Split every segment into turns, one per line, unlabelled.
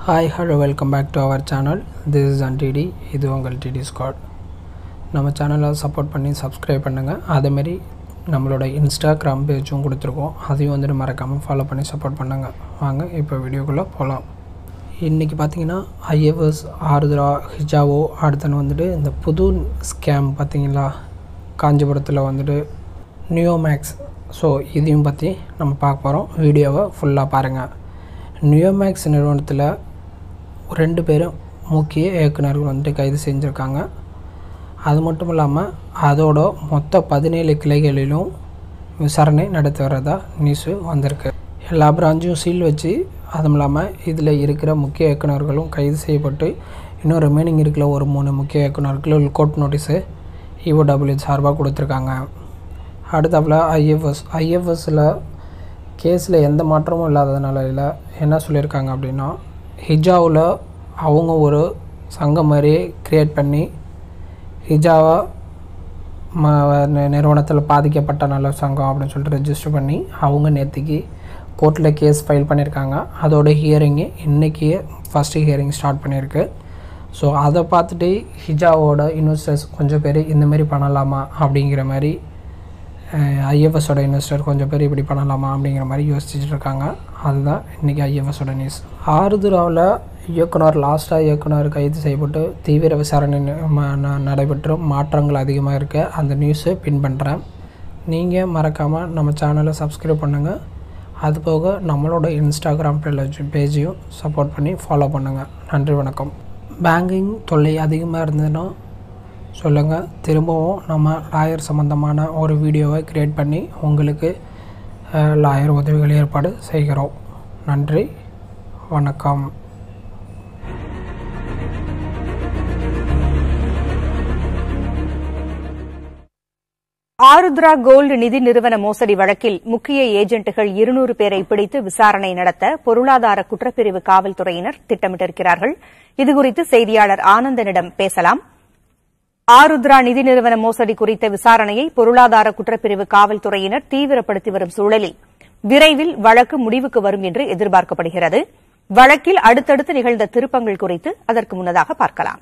hi hello welcome back to our channel this is அன் DD இது உங்கள் DD Scott நம்ம சேனலை சப்போர்ட் பண்ணி சப்ஸ்கிரைப் பண்ணுங்கள் அதேமாரி நம்மளோட இன்ஸ்டாகிராம் பேஜும் கொடுத்துருக்கோம் அதையும் வந்துட்டு மறக்காமல் ஃபாலோ பண்ணி சப்போர்ட் பண்ணுங்கள் வாங்க இப்போ வீடியோக்குள்ளே போகலாம் இன்றைக்கி பார்த்தீங்கன்னா ஐஎஃப்எஸ் ஆருத்ரா ஹிஜாவோ அடுத்தன்னு வந்துட்டு இந்த புது ஸ்கேம் பார்த்தீங்களா காஞ்சிபுரத்தில் வந்துட்டு நியோமேக்ஸ் ஸோ இதையும் பற்றி நம்ம பார்க்க போகிறோம் வீடியோவை ஃபுல்லாக பாருங்கள் நியோமேக்ஸ் நிறுவனத்தில் ரெண்டு பேரும் முக்கிய இயக்குநர்கள் வந்துட்டு கைது செஞ்சுருக்காங்க அது மட்டும் இல்லாமல் அதோட மொத்த பதினேழு கிளைகளிலும் விசாரணை நடத்தி வர்றதா நியூஸு வந்திருக்கு எல்லா பிரான்ச்சும் சீல் வச்சு அதுவும் இல்லாமல் இதில் இருக்கிற முக்கிய இயக்குநர்களும் கைது செய்யப்பட்டு இன்னும் ரிமைனிங் இருக்கிற ஒரு மூணு முக்கிய இயக்குநர்கள் கோர்ட் நோட்டீஸு இஓடபிள்யூ சார்பாக கொடுத்துருக்காங்க அடுத்தாப்புல ஐஎஃப்எஸ் ஐஎஃப்எஸில் கேஸில் எந்த மாற்றமும் இல்லாத நிலையில் என்ன சொல்லியிருக்காங்க அப்படின்னா ஹிஜாவில் அவங்க ஒரு சங்கம் மாதிரி க்ரியேட் பண்ணி ஹிஜாவா ம நி- நிறுவனத்தில் பாதிக்கப்பட்ட நல்ல சங்கம் அப்படின்னு சொல்லிட்டு ரெஜிஸ்டர் பண்ணி அவங்க நேற்றுக்கு கோர்ட்டில் கேஸ் ஃபைல் பண்ணியிருக்காங்க அதோட ஹியரிங்கு இன்றைக்கி ஃபஸ்ட்டு ஹியரிங் ஸ்டார்ட் பண்ணியிருக்கு ஸோ அதை பார்த்துட்டு ஹிஜாவோட இன்வெஸ்டர்ஸ் கொஞ்சம் பேர் இந்தமாரி பண்ணலாமா அப்படிங்கிற மாதிரி ஐஎஃப்எஸோட இன்வெஸ்டர் கொஞ்சம் பேர் இப்படி பண்ணலாமா அப்படிங்கிற மாதிரி யோசிச்சுட்டு இருக்காங்க அதுதான் இன்றைக்கி ஐஎஃப்எஸோட நியூஸ் ஆருதுராவில் இயக்குனர் லாஸ்ட்டாக இயக்குனர் கைது செய்யப்பட்டு தீவிர விசாரணை ந- ம- ந- நடைபெற்று மாற்றங்கள் அதிகமாக இருக்க அந்த நியூஸை பின் பண்ணுறேன் நீங்கள் மறக்காமல் நம்ம சேனலை சப்ஸ்கிரைப் பண்ணுங்கள் அது போக நம்மளோட இன்ஸ்டாகிராம் பேஜ் பேஜையும் சப்போர்ட் பண்ணி ஃபாலோ பண்ணுங்கள் நன்றி வணக்கம் பேங்கிங் தொல்லை அதிகமாக இருந்ததுன்னா சொல்லுங்கள் திரும்பவும் நம்ம லாயர் சம்மந்தமான ஒரு வீடியோவை க்ரியேட் பண்ணி உங்களுக்கு லாயர் உதவிகள் ஏற்பாடு செய்கிறோம் நன்றி வணக்கம்
ஆருத்ரா கோல்டு நிதி நிறுவன மோசடி வழக்கில் முக்கிய ஏஜென்ட்டுகள் இருநூறு பேரை பிடித்து விசாரணை நடத்த பொருளாதார குற்றப்பிரிவு காவல்துறையினர் திட்டமிட்டிருக்கிறார்கள் இதுகுறித்து செய்தியாளர் ஆனந்தனிடம் பேசலாம் ஆருத்ரா நிதி நிறுவன மோசடி குறித்த விசாரணையை பொருளாதார குற்றப்பிரிவு காவல்துறையினர் தீவிரப்படுத்தி வரும் சூழலில் விரைவில் வழக்கு முடிவுக்கு வரும் என்று எதிர்பார்க்கப்படுகிறது வழக்கில் அடுத்தடுத்து நிகழ்ந்த திருப்பங்கள் குறித்து அதற்கு முன்னதாக பார்க்கலாம்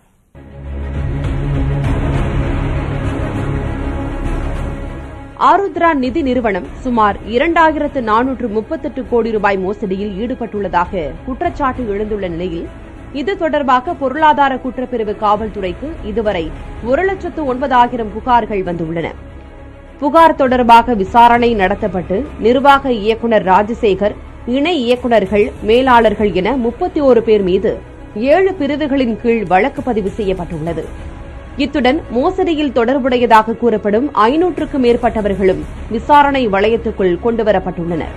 ஆருத்ரா நிதி நிறுவனம் சுமார் இரண்டாயிரத்து நானூற்று முப்பத்தெட்டு கோடி ரூபாய் மோசடியில் ஈடுபட்டுள்ளதாக குற்றச்சாட்டு எழுந்துள்ள நிலையில் இது தொடர்பாக பொருளாதார குற்றப்பிரிவு காவல்துறைக்கு இதுவரை ஒரு லட்சத்து ஒன்பதாயிரம் புகார்கள் வந்துள்ளன புகார் தொடர்பாக விசாரணை நடத்தப்பட்டு நிர்வாக இயக்குநர் ராஜசேகர் இணை இயக்குநர்கள் மேலாளர்கள் என முப்பத்தி ஓரு பேர் மீது ஏழு பிரிவுகளின் கீழ் வழக்கு பதிவு செய்யப்பட்டுள்ளது இத்துடன் மோசடியில் தொடர்புடையதாக கூறப்படும் ஐநூற்றுக்கும் மேற்பட்டவர்களும் விசாரணை வளையத்துக்குள் கொண்டுவரப்பட்டுள்ளனர்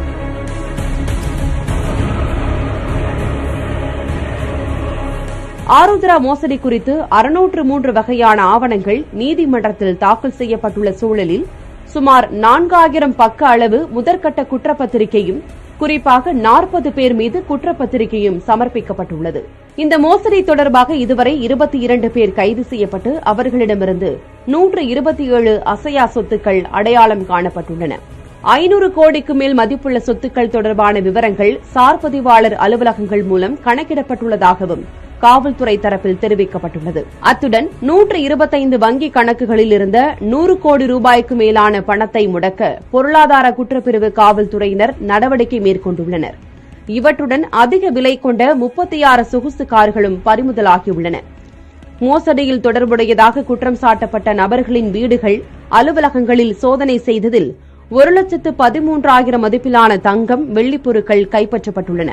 ஆருத்ரா மோசடி குறித்து அறுநூற்று மூன்று வகையான ஆவணங்கள் நீதிமன்றத்தில் தாக்கல் செய்யப்பட்டுள்ள சூழலில் சுமார் நான்காயிரம் பக்க அளவு முதற்கட்ட குற்றப்பத்திரிகையும் குறிப்பாக நாற்பது பேர் மீது குற்றப்பத்திரிகையும் சமர்ப்பிக்கப்பட்டுள்ளது இந்த மோசடி தொடர்பாக இதுவரை இருபத்தி இரண்டு பேர் கைது செய்யப்பட்டு அவர்களிடமிருந்து நூற்று இருபத்தி ஏழு அசையா சொத்துக்கள் அடையாளம் காணப்பட்டுள்ளன ஐநூறு கோடிக்கு மேல் மதிப்புள்ள சொத்துக்கள் தொடர்பான விவரங்கள் சார் பதிவாளர் அலுவலகங்கள் மூலம் கணக்கிடப்பட்டுள்ளதாகவும் காவல்துறை தரப்பில் தெரிவிக்கப்பட்டுள்ளது அத்துடன் நூற்று இருபத்தைந்து வங்கி கணக்குகளில் இருந்த நூறு கோடி ரூபாய்க்கு மேலான பணத்தை முடக்க பொருளாதார குற்றப்பிரிவு காவல்துறையினர் நடவடிக்கை மேற்கொண்டுள்ளனர் இவற்றுடன் அதிக விலை கொண்ட முப்பத்தி ஆறு சொகுசு கார்களும் பறிமுதலாகியுள்ளன மோசடியில் தொடர்புடையதாக குற்றம் சாட்டப்பட்ட நபர்களின் வீடுகள் அலுவலகங்களில் சோதனை செய்ததில் ஒரு லட்சத்து பதிமூன்றாயிரம் மதிப்பிலான தங்கம் வெள்ளிப் பொருட்கள் கைப்பற்றப்பட்டுள்ளன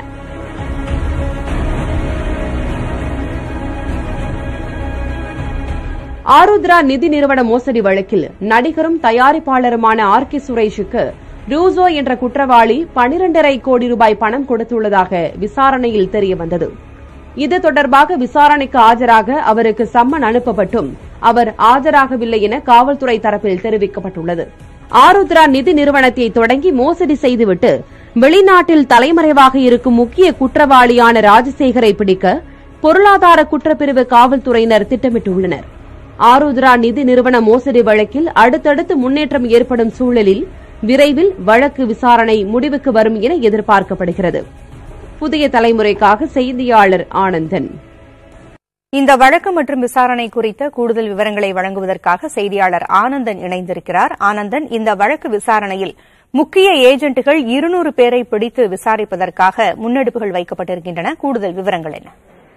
ஆருத்ரா நிதி நிறுவன மோசடி வழக்கில் நடிகரும் தயாரிப்பாளருமான ஆர் கே சுரேஷுக்கு ரூசோ என்ற குற்றவாளி பனிரெண்டரை கோடி ரூபாய் பணம் கொடுத்துள்ளதாக விசாரணையில் தெரியவந்தது இது தொடர்பாக விசாரணைக்கு ஆஜராக அவருக்கு சம்மன் அனுப்பப்பட்டும் அவர் ஆஜராகவில்லை என காவல்துறை தரப்பில் தெரிவிக்கப்பட்டுள்ளது ஆருத்ரா நிதி நிறுவனத்தை தொடங்கி மோசடி செய்துவிட்டு வெளிநாட்டில் தலைமறைவாக இருக்கும் முக்கிய குற்றவாளியான ராஜசேகரை பிடிக்க பொருளாதார குற்றப்பிரிவு காவல்துறையினர் திட்டமிட்டுள்ளனர் ஆருத்ரா நிதி நிறுவன மோசடி வழக்கில் அடுத்தடுத்து முன்னேற்றம் ஏற்படும் சூழலில் விரைவில் வழக்கு விசாரணை முடிவுக்கு வரும் என எதிர்பார்க்கப்படுகிறது புதிய தலைமுறைக்காக செய்தியாளர் ஆனந்தன்
இந்த வழக்கு மற்றும் விசாரணை குறித்த கூடுதல் விவரங்களை வழங்குவதற்காக செய்தியாளர் ஆனந்தன் இணைந்திருக்கிறார் ஆனந்தன் இந்த வழக்கு விசாரணையில் முக்கிய ஏஜென்ட்டுகள் இருநூறு பேரை பிடித்து விசாரிப்பதற்காக முன்னெடுப்புகள் வைக்கப்பட்டிருக்கின்றன கூடுதல் விவரங்கள் என்ன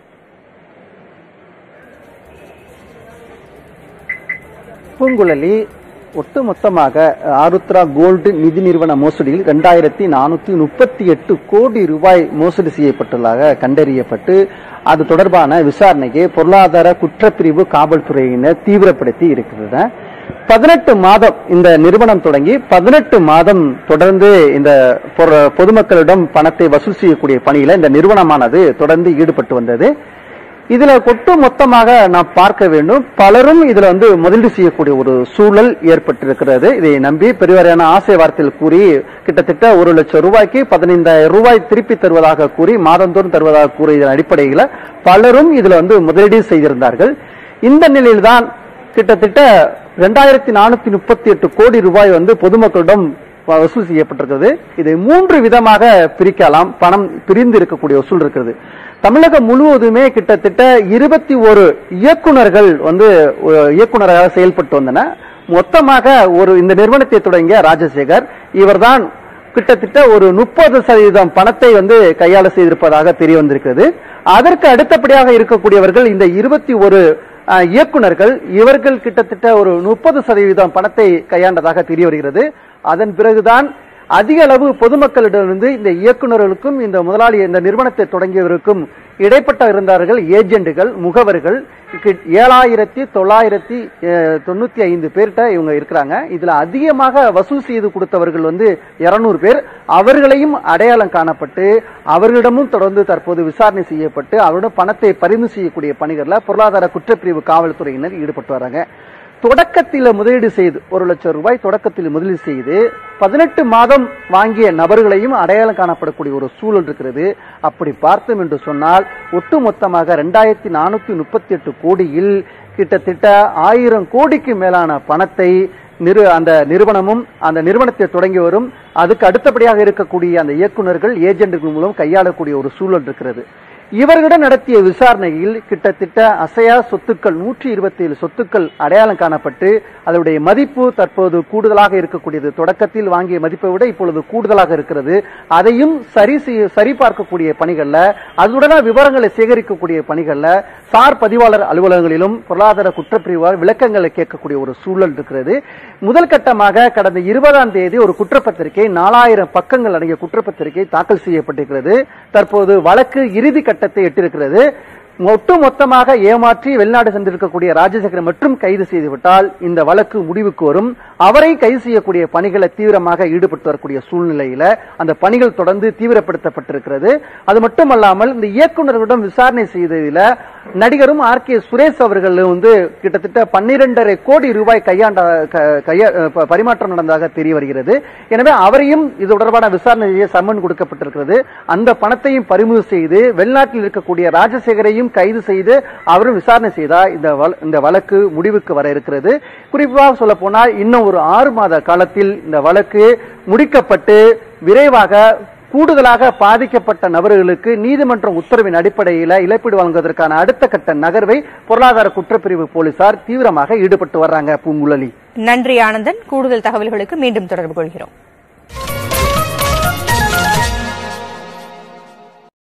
பூங்குழலி ஒட்டுமொத்தமாக ஆருத்ரா கோல்டு நிதி நிறுவன மோசடியில் இரண்டாயிரத்தி நானூத்தி முப்பத்தி எட்டு கோடி ரூபாய் மோசடி செய்யப்பட்டுள்ளதாக கண்டறியப்பட்டு அது தொடர்பான விசாரணைக்கு பொருளாதார குற்றப்பிரிவு காவல்துறையினர் தீவிரப்படுத்தி இருக்கிறது பதினெட்டு மாதம் இந்த நிறுவனம் தொடங்கி பதினெட்டு மாதம் தொடர்ந்து இந்த பொற- பொதுமக்களிடம் பணத்தை வசூல் செய்யக்கூடிய பணியில இந்த நிறுவனமானது தொடர்ந்து ஈடுபட்டு வந்தது இதுல ஒட்டு மொத்தமாக நாம் பார்க்க வேண்டும் பலரும் இதுல வந்து முதலீடு செய்யக்கூடிய ஒரு சூழல் ஏற்பட்டிருக்கிறது இதை நம்பி பெரியவரையான ஆசை வார்த்தையில் கூறி கிட்டத்தட்ட ஒரு லட்சம் ரூபாய்க்கு பதினைந்தாயிரம் ரூபாய் திருப்பி தருவதாக கூறி மாதந்தோறும் தருவதாக கூறி இதன் அடிப்படையில் பலரும் இதுல வந்து முதலீடு செய்திருந்தார்கள் இந்த நிலையில்தான் கிட்டத்தட்ட இரண்டாயிரத்தி நானூத்தி முப்பத்தி எட்டு கோடி ரூபாய் வந்து பொதுமக்களிடம் வசூல் செய்யப்பட்டிருக்கிறது இதை மூன்று விதமாக பிரிக்கலாம் பணம் பிரிந்து இருக்கக்கூடிய வசூல் இருக்கிறது தமிழகம் முழுவதுமே கிட்டத்தட்ட இருபத்தி ஒரு இயக்குனர்கள் வந்து அஹ், இயக்குனராக செயல்பட்டு வந்தன மொத்தமாக ஒரு இந்த நிறுவனத்தை தொடங்கிய ராஜசேகர் இவர்தான் கிட்டத்தட்ட ஒரு முப்பது சதவீதம் பணத்தை வந்து கையாள செய்திருப்பதாக தெரிய வந்திருக்கிறது அதற்கு அடுத்தபடியாக இருக்கக்கூடியவர்கள் இந்த இருபத்தி ஒரு அஹ், இயக்குனர்கள் இவர்கள் கிட்டத்தட்ட ஒரு முப்பது சதவீதம் பணத்தை கையாண்டதாக தெரிய வருகிறது அதன் பிறகுதான் அதிக அளவு பொதுமக்களிடமிருந்து இந்த இயக்குனர்களுக்கும் இந்த முதலாளி இந்த நிறுவனத்தை தொடங்கியவருக்கும் இடைப்பட்ட இருந்தார்கள் ஏஜென்ட்டுகள் முகவர்கள் கிட்- ஏழாயிரத்தி தொள்ளாயிரத்தி அஹ், தொண்ணூத்தி ஐந்து பேர்கிட்ட இவங்க இருக்கிறாங்க இதுல அதிகமாக வசூல் செய்து கொடுத்தவர்கள் வந்து இருநூறு பேர் அவர்களையும் அடையாளம் காணப்பட்டு அவர்களிடமும் தொடர்ந்து தற்போது விசாரணை செய்யப்பட்டு அவரிடம் பணத்தை பறிந்து செய்யக்கூடிய பணிகள்ல பொருளாதார குற்றப்பிரிவு காவல்துறையினர் ஈடுபட்டு வராங்க தொடக்கத்தில் முதலீடு செய்து ஒரு லட்சம் ரூபாய் தொடக்கத்தில் முதலீடு செய்து பதினெட்டு மாதம் வாங்கிய நபர்களையும் அடையாளம் காணப்படக்கூடிய ஒரு சூழல் இருக்கிறது அப்படி பார்த்தோம் என்று சொன்னால் ஒட்டுமொத்தமாக ரெண்டாயிரத்தி நானூத்தி முப்பத்தி எட்டு கோடியில் கிட்டத்தட்ட ஆயிரம் கோடிக்கு மேலான பணத்தை நிறு அந்த நிறுவனமும் அந்த நிறுவனத்தை தொடங்கி வரும் அதுக்கு அடுத்தபடியாக இருக்கக்கூடிய அந்த இயக்குனர்கள் ஏஜென்ட்கள் மூலம் கையாளக்கூடிய ஒரு சூழல் இருக்கிறது இவர்களிடம் நடத்திய விசாரணையில் கிட்டத்தட்ட அசையா சொத்துக்கள் நூற்றி இருபத்தி ஏழு சொத்துக்கள் அடையாளம் காணப்பட்டு அதனுடைய மதிப்பு தற்போது கூடுதலாக இருக்கக்கூடியது தொடக்கத்தில் வாங்கிய மதிப்பை விட இப்பொழுது கூடுதலாக இருக்கிறது அதையும் சரி செய்ய சரிபார்க்கக்கூடிய பணிகள்ல அதுடன விவரங்களை சேகரிக்கக்கூடிய பணிகள்ல சார் பதிவாளர் அலுவலகங்களிலும் பொருளாதார குற்றப்பிரிவால் விளக்கங்களை கேட்கக்கூடிய ஒரு சூழல் இருக்கிறது முதல் கட்டமாக கடந்த இருபதாம் தேதி ஒரு குற்றப்பத்திரிகை நாலாயிரம் பக்கங்கள் அடங்கிய குற்றப்பத்திரிகை தாக்கல் செய்யப்பட்டிருக்கிறது தற்போது வழக்கு இறுதி கட்டத்தை எட்டிருக்கிறது ஒட்டு மொத்தமாக ஏமாற்றி வெளிநாடு சென்றிருக்கக்கூடிய ராஜசேகரன் மற்றும் கைது செய்துவிட்டால் இந்த வழக்கு முடிவுக்கு வரும் அவரை கைது செய்யக்கூடிய பணிகளை தீவிரமாக ஈடுபட்டு வரக்கூடிய சூழ்நிலையில அந்த பணிகள் தொடர்ந்து தீவிரப்படுத்தப்பட்டிருக்கிறது அது மட்டுமல்லாமல் இந்த இயக்குநர்களிடம் விசாரணை செய்ததில் நடிகரும் ஆர் கே சுரேஷ் அவர்கள் வந்து கிட்டத்தட்ட பன்னிரெண்டரை கோடி ரூபாய் கையாண்ட க- கையா ப- பரிமாற்றம் நடந்ததாக தெரிய வருகிறது எனவே அவரையும் இது தொடர்பான விசாரணை செய்ய சம்மன் கொடுக்கப்பட்டிருக்கிறது அந்த பணத்தையும் பறிமுதல் செய்து வெளிநாட்டில் இருக்கக்கூடிய ராஜசேகரையும் கைது செய்து அவரும் விசாரணை செய்தால் இந்த வழ- இந்த வழக்கு முடிவுக்கு வர இருக்கிறது குறிப்பாக சொல்ல போனால் இன்னும் ஒரு ஆறு மாத காலத்தில் இந்த வழக்கு முடிக்கப்பட்டு விரைவாக கூடுதலாக பாதிக்கப்பட்ட நபர்களுக்கு நீதிமன்றம் உத்தரவின் அடிப்படையில் இழப்பீடு வழங்குவதற்கான அடுத்த கட்ட நகர்வை பொருளாதார குற்றப்பிரிவு போலீசார் தீவிரமாக ஈடுபட்டு வர்றாங்க பூங்குழலி
நன்றி ஆனந்தன் கூடுதல் தகவல்களுக்கு மீண்டும் தொடர்பு கொள்கிறோம்